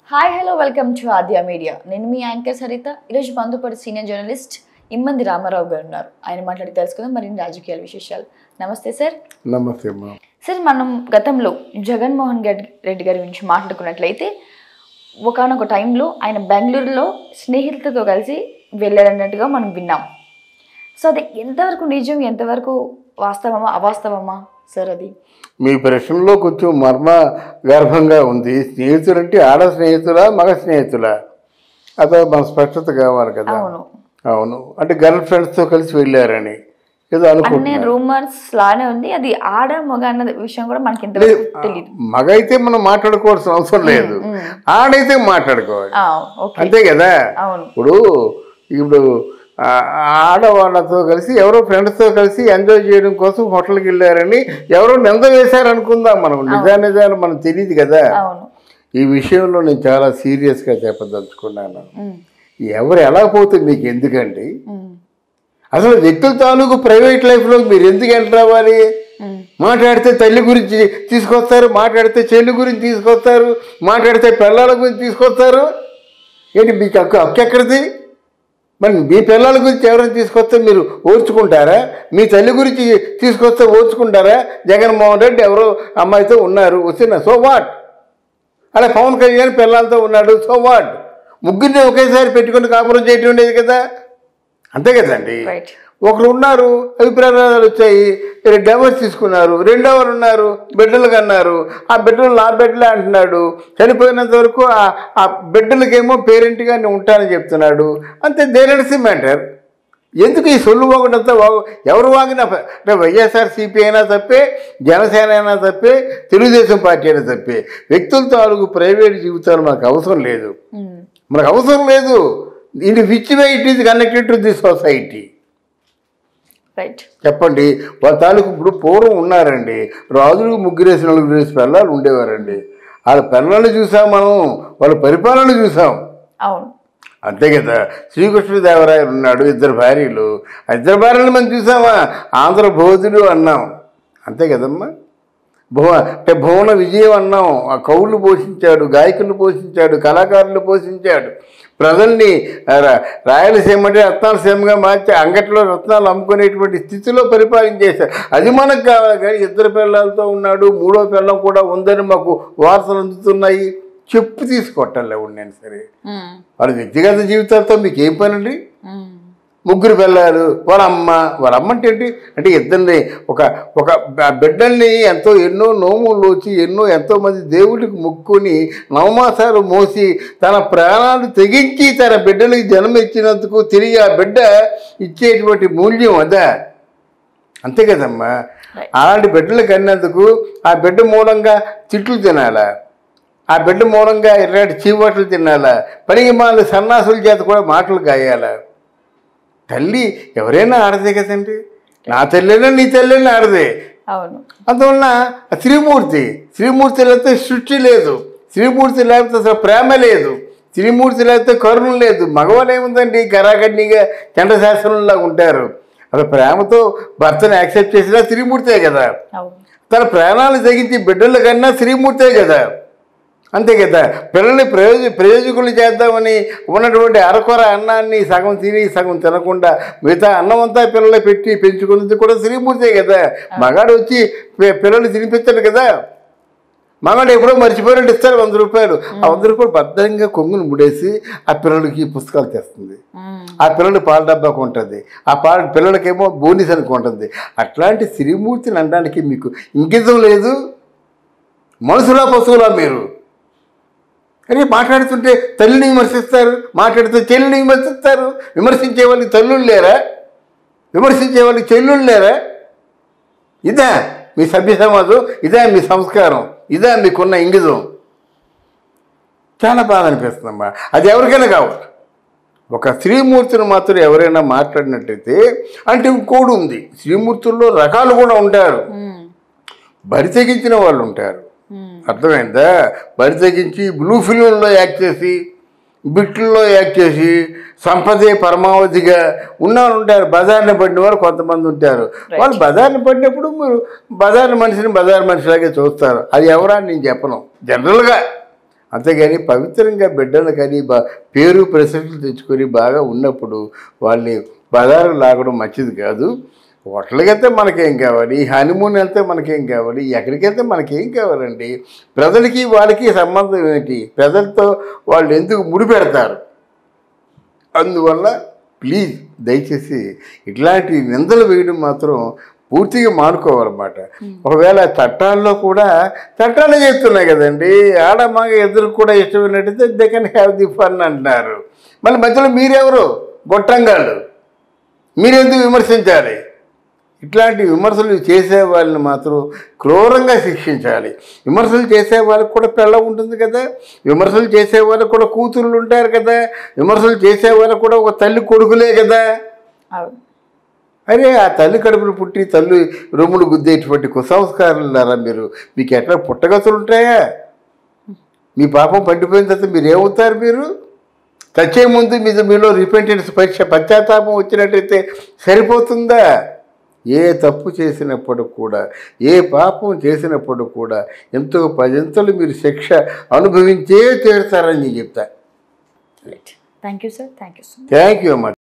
Hi hello welcome to Aadya media నేను మీ anchor Saritha ఈరోజు మనతో పాటు సీనియర్ జర్నలిస్ట్ ఇమ్మంది రామారావు గారు ఉన్నారు ఆయన మాట్లాడి తెలుసుకుందాం మరిన్ని రాజకీయాల విశేషాలు నమస్తే సార్ నమస్తే అమ్మా సార్ మనం గతంలో జగన్మోహన్ గడ్- రెడ్డి గారి గురించి మాట్లాడుకున్నట్లయితే ఒకనొక టైంలో ఆయన బెంగళూరులో స్నేహితులతో కలిసి వెళ్ళారన్నట్టుగా మనం విన్నాం సో అది ఎంతవరకు నిజం ఎంతవరకు వాస్తవమా అవాస్తవమా సార్ అది మీ ప్రశ్నలో కొంచెం మర్మ గర్భంగా ఉంది స్నేహితులంటే ఆడ స్నేహితులా మగ స్నేహితులా అదో మన స్పష్టత కావాలి కదా అవును అవును అంటే గర్ల్ ఫ్రెండ్స్తో కలిసి వెళ్ళారని ఏదో అన్ని అనుకుంటున్నారు రూమర్స్ లానే ఉంది అది ఆడ మగ అన్న విషయం కూడా మనకి ఇంతవరకు తెలియదు మగ అయితే మనం మాట్లాడుకోవాల్సిన అవసరం లేదు ఆడైతే మాట్లాడుకోవాలి ఓకే అంతే కదా అవును ఇప్పుడు ఇప్పుడు ఆ, ఆడవాళ్ళతో కలిసి ఎవరో ఫ్రెండ్స్తో కలిసి ఎంజాయ్ చేయడం కోసం హోటల్కి వెళ్ళారని ఎవరో నింద వేశారు అనుకుందాం మనం నిజా నిజాలు మనకు తెలియదు కదా అవును ఈ విషయంలో నేను చాలా సీరియస్గా చెప్పదలుచుకున్నాను ఉమ్, ఎవరు ఎలా పోతే మీకు ఎందుకండి ఉమ్, అసలు వ్యక్తుల తాలూకు ప్రైవేట్ లైఫ్లో మీరు ఎందుకు ఎంటర్ అవ్వాలి ఉమ్, మాట్లాడితే తల్లి గురించి తీసుకొస్తారు మాట్లాడితే చెల్లి గురించి తీసుకొస్తారు మాట్లాడితే పిల్లల గురించి తీసుకొస్తారు ఏంటి మీకు హక్కు హక్కు ఎక్కడిది మరి మీ పిల్లల గురించి ఎవరైనా తీసుకొస్తే మీరు ఓర్చుకుంటారా మీ తల్లి గురించి తీసుకొస్తే ఓర్చుకుంటారా జగన్మోహన్ రెడ్డి ఎవరో అమ్మాయితో ఉన్నారు వచ్చిన సో వాట్ అలా పవన్ కళ్యాణ్ పిల్లలతో ఉన్నాడు సో వాట్ ముగ్గురిని ఒకేసారి పెట్టుకుని కాపురం చేయటం ఉండేది కదా అంతే కదండి రైట్ ఒకరు ఉన్నారు అభిప్రాయాలు వచ్చాయి డైవర్స్ తీసుకున్నారు రెండోవారు ఉన్నారు బిడ్డలు కన్నారు ఆ బిడ్డలు నా బిడ్డలే అంటున్నాడు చనిపోయినంత వరకు ఆ- ఆ బిడ్డలకేమో పేరెంట్గా నేను ఉంటానని చెప్తున్నాడు అంతే దేరడ్స్ మ్యాటర్ ఎందుకు ఈ సొల్లు వాగుడంతా వాగు ఎవరు వాగినా ప- అంటే వైఎస్ఆర్ సిపి అయినా తప్పే జనసేన అయినా తప్పే తెలుగుదేశం పార్టీ అయినా తప్పే వ్యక్తుల తాలూకు ప్రైవేట్ జీవితాలు మనకు అవసరం లేదు ఉమ్, మనకు అవసరం లేదు ఇది which way it is connected to the society right చెప్పండి వాళ్ళ తాలూకు ఇప్పుడు పూర్వం ఉన్నారండి రాజులకు ముగ్గురేసి నలుగురేసి పిల్లలు ఉండేవారండి వాళ్ళ పిల్లల్ని చూసాం మనం వాళ్ళ పరిపాలన చూసాం అవును అంతే కదా శ్రీకృష్ణదేవరాయలు ఉన్నాడు ఇద్దరు భార్యలు ఆ ఇద్దరు భార్యలు మనం చూసామా ఆంధ్ర భోజులు అన్నాం అంతే కదమ్మా భువ అంటే భువన విజయం అన్నాం ఆ కవులు పోషించాడు గాయకులు పోషించాడు కళాకారులు పోషించాడు ప్రజల్ని రా- రాయలసీమ అంటే రత్నాలసీమగా మార్చి అంగట్లో రత్నాలు అమ్ముకునేటువంటి స్థితిలో పరిపాలించేశారు అది మనకు కావాలి కానీ ఇద్దరు పిల్లలతో ఉన్నాడు మూడో పిల్లం కూడా ఉందని మాకు వార్తలు అందుతున్నాయి చెప్పు తీసుకొట్టాలి నేను సరే ఉమ్, వాళ్ళ వ్యక్తిగత జీవితాలతో మీకు ఏం పని అండి ఉమ్, ముగ్గురు పిల్లలు వాళ్ళ అమ్మ వాళ్ళ అమ్మ అంటే ఏంటి అంటే ఇద్దరిని ఒక ఒక బ- బిడ్డల్ని ఎంతో ఎన్నో నోములు వచ్చి ఎన్నో ఎంతో మంది దేవుడికి మొక్కుని నవమాసాలు మోసి తన ప్రాణాలు తెగించి తన బిడ్డలకి జన్మ ఇచ్చినందుకు తిరిగి ఆ బిడ్డ ఇచ్చేటువంటి మూల్యం అదా అంతే కదమ్మా Right. అలాంటి బిడ్డలు కన్నందుకు ఆ బిడ్డ మూలంగా తిట్లు తినాలా ఆ బిడ్డ మూలంగా ఇలాంటి చీవట్లు తినాలా పనికి మాల సన్నాసుల చేత కూడా మాటలు కాయాలా తల్లి ఎవరైనా ఆడదే కదండి నా తల్లైనా నీ తల్లైనా ఆడదే అవును అందువలన ఆ శ్రీమూర్తి శ్రీమూర్తి లేకపోతే సృష్టి లేదు శ్రీమూర్తి లేకపోతే అసలు ప్రేమ లేదు శ్రీమూర్తి లేకపోతే కరుణ లేదు మగవాళ్ళు ఏముందండి కరాకడ్నీగా చండశాస్త్రంలాగా ఉంటారు అసలు ప్రేమతో భర్తను యాక్సెప్ట్ చేసినా శ్రీమూర్తే కదా అవును తన ప్రాణాలు తెగించి బిడ్డల కన్నా శ్రీమూర్తే కదా అంతే కదా పిల్లల్ని ప్రయోజ ప్రయోజకులు చేద్దామని ఉన్నటువంటి అరకొర అన్నాన్ని సగం తిని సగం తినకుండా మిగతా అన్నం అంతా పిల్లలు పెట్టి పెంచుకున్నది కూడా శ్రీమూర్తే కదా మగాడు వచ్చి పి- పిల్లల్ని తినిపించాడు కదా మగాడు ఎప్పుడో మర్చిపోయినట్టు ఇస్తారు వంద రూపాయలు ఆ వంద రూపాయలు భద్రంగా కొంగును ముడేసి ఆ పిల్లలకి పుస్తకాలు తెస్తుంది ఉమ్, ఆ పిల్లలు పాల డబ్బా కొంటుంది ఆ పాల పిల్లలకేమో బోనీస్ అని కొంటుంది అట్లాంటి శ్రీమూర్తిని అనడానికి మీకు ఇంకితం లేదు మనసులా పశువులా మీరు అని మాట్లాడుతుంటే తల్లిని విమర్శిస్తారు మాట్లాడితే చెల్లిని విమర్శిస్తారు విమర్శించే వాళ్ళకి తల్లులు లేరా విమర్శించే వాళ్ళకి చెల్లుళ్ళు లేరా ఇదా మీ సభ్య సమాజం ఇదా మీ సంస్కారం ఇదా మీకున్న ఇంగితం చాలా బాధ అనిపిస్తుందమ్మా అది ఎవరికైనా కావచ్చు ఒక శ్రీమూర్తిని మాత్రం ఎవరైనా మాట్లాడినట్టయితే అంటే ఇంకోడు ఉంది శ్రీమూర్తుల్లో రకాలు కూడా ఉంటారు ఉమ్, బరి తెగించిన వాళ్ళు ఉంటారు ఉమ్, అర్థమైందా బరి తెగించి బ్లూ ఫిలింలో యాక్ట్ చేసి బిట్లలో యాక్ట్ చేసి సంపదే పరమావధిగా ఉన్నవాళ్ళు ఉంటారు బజార్ని పడిన వారు కొంతమంది ఉంటారు వాళ్ళు బజార్ని పడినప్పుడు మీరు బజార్ మనిషిని బజార్ మనిషిలాగే చూస్తారు అది ఎవరా అని నేను చెప్పను జనరల్గా అంతేగాని పవిత్రంగా బిడ్డలు కానీ బా పేరు ప్రశంసలు తెచ్చుకొని బాగా ఉన్నప్పుడు వాళ్ళని బజారు లాగడం మంచిది కాదు హోటల్కి వెళ్తే మనకేం కావాలి హనీమూన్ వెళ్తే మనకేం కావాలి ఎక్కడికి వెళ్తే మనకేం కావాలండి ప్రజలకి వాళ్ళకి సంబంధం ఏంటి ప్రజలతో వాళ్ళు ఎందుకు ముడిపెడతారు అందువల్ల ప్లీజ్ దయచేసి ఇట్లాంటి నిందలు వేయడం మాత్రం పూర్తిగా మానుకోవాలన్నమాట ఒకవేళ చట్టాల్లో కూడా చట్టాలు చెప్తున్నాయి కదండి ఆడ మగ ఎదురు కూడా ఇష్టమైనట్టయితే they can have the fun అంటున్నారు మళ్ళీ మధ్యలో మీరెవరు గొట్టంగాళ్ళు మీరెందుకు విమర్శించాలి ఇట్లాంటి విమర్శలు చేసే వాళ్ళని మాత్రం క్రూరంగా శిక్షించాలి విమర్శలు చేసే వాళ్ళకి కూడా పిల్ల ఉంటుంది కదా విమర్శలు చేసే వాళ్ళకి కూడా కూతుర్లు ఉంటారు కదా విమర్శలు చేసే వాళ్ళకి కూడా ఒక తల్లి కొడుకులే కదా అవును అరే ఆ తల్లి కడుపును పుట్టి తల్లి రొమ్ములు గుద్దేటువంటి కుసంస్కారాలారా మీరు మీకు ఎట్లా పుట్టగతులు ఉంటాయా మీ పాపం పండిపోయిన తర్వాత మీరు ఏమవుతారు మీరు చచ్చే ముందు మీద మీలో రిపెంటెన్స్ పరీక్ష పశ్చాత్తాపం వచ్చినట్టయితే సరిపోతుందా ఏ తప్పు చేసినప్పుడు కూడా ఏ పాపం చేసినప్పుడు కూడా ఎంతో పదింతలు మీరు శిక్ష అనుభవించే తీరుతారని నేను చెప్తా right thank you sir thank you so much thank you అమ్మా